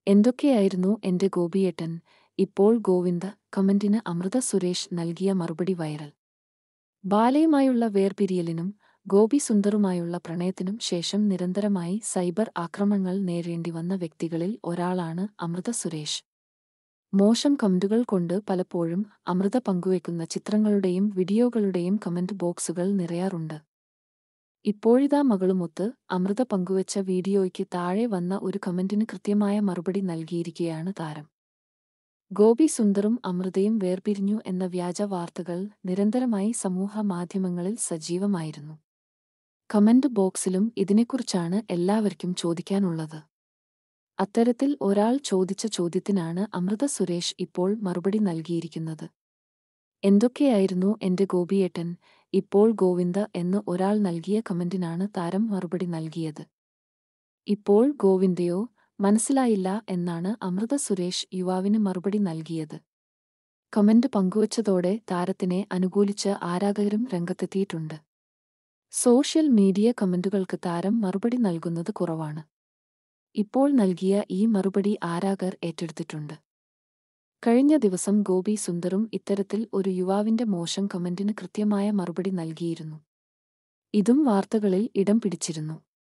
എന്തൊക്കെയായിരുന്നു എന്റെ ഗോപിയേട്ടൻ ഇപ്പോൾ ഗോവിന്ദ കമന്റിന് അമൃത സുരേഷ് നൽകിയ മറുപടി വൈറൽ ബാലയുമായുള്ള വേർപിരിയലിനും ഗോപി സുന്ദറുമായുള്ള പ്രണയത്തിനും ശേഷം നിരന്തരമായി സൈബർ ആക്രമണങ്ങൾ നേരിടേണ്ടി വന്ന വ്യക്തികളിൽ ഒരാളാണ് അമൃത സുരേഷ് മോശം കമന്റുകൾ കൊണ്ട് പലപ്പോഴും അമൃത പങ്കുവയ്ക്കുന്ന ചിത്രങ്ങളുടെയും വീഡിയോകളുടെയും കമന്റ് ബോക്സുകൾ നിറയാറുണ്ട് ഇപ്പോഴിതാ മകളുമൊത്ത് അമൃത പങ്കുവച്ച വീഡിയോയ്ക്ക് താഴെ വന്ന ഒരു കമന്റിന് കൃത്യമായ മറുപടി നൽകിയിരിക്കുകയാണ് താരം ഗോപി സുന്ദറും അമൃതയും വേർപിരിഞ്ഞു എന്ന വ്യാജ വാർത്തകൾ നിരന്തരമായി സമൂഹ മാധ്യമങ്ങളിൽ സജീവമായിരുന്നു കമന്റ് ബോക്സിലും ഇതിനെക്കുറിച്ചാണ് എല്ലാവർക്കും ചോദിക്കാനുള്ളത് അത്തരത്തിൽ ഒരാൾ ചോദിച്ച ചോദ്യത്തിനാണ് അമൃത സുരേഷ് ഇപ്പോൾ മറുപടി നൽകിയിരിക്കുന്നത് എന്തൊക്കെയായിരുന്നു എന്റെ ഗോപിയേട്ടൻ ഇപ്പോൾ ഗോവിന്ദ എന്ന് ഒരാൾ നൽകിയ കമന്റിനാണ് താരം മറുപടി നൽകിയത് ഇപ്പോൾ ഗോവിന്ദയോ മനസ്സിലായില്ല എന്നാണ് അമൃത സുരേഷ് യുവാവിന് മറുപടി നൽകിയത് കമന്റ് പങ്കുവച്ചതോടെ താരത്തിനെ അനുകൂലിച്ച് ആരാധകരും രംഗത്തെത്തിയിട്ടുണ്ട് സോഷ്യൽ മീഡിയ കമന്റുകൾക്ക് താരം മറുപടി നൽകുന്നത് കുറവാണ് ഇപ്പോൾ നൽകിയ ഈ മറുപടി ആരാധകർ ഏറ്റെടുത്തിട്ടുണ്ട് കഴിഞ്ഞ ദിവസം ഗോപി സുന്ദറും ഇത്തരത്തിൽ ഒരു യുവാവിന്റെ മോശം കമന്റിന് കൃത്യമായ മറുപടി നൽകിയിരുന്നു ഇതും വാർത്തകളിൽ ഇടം പിടിച്ചിരുന്നു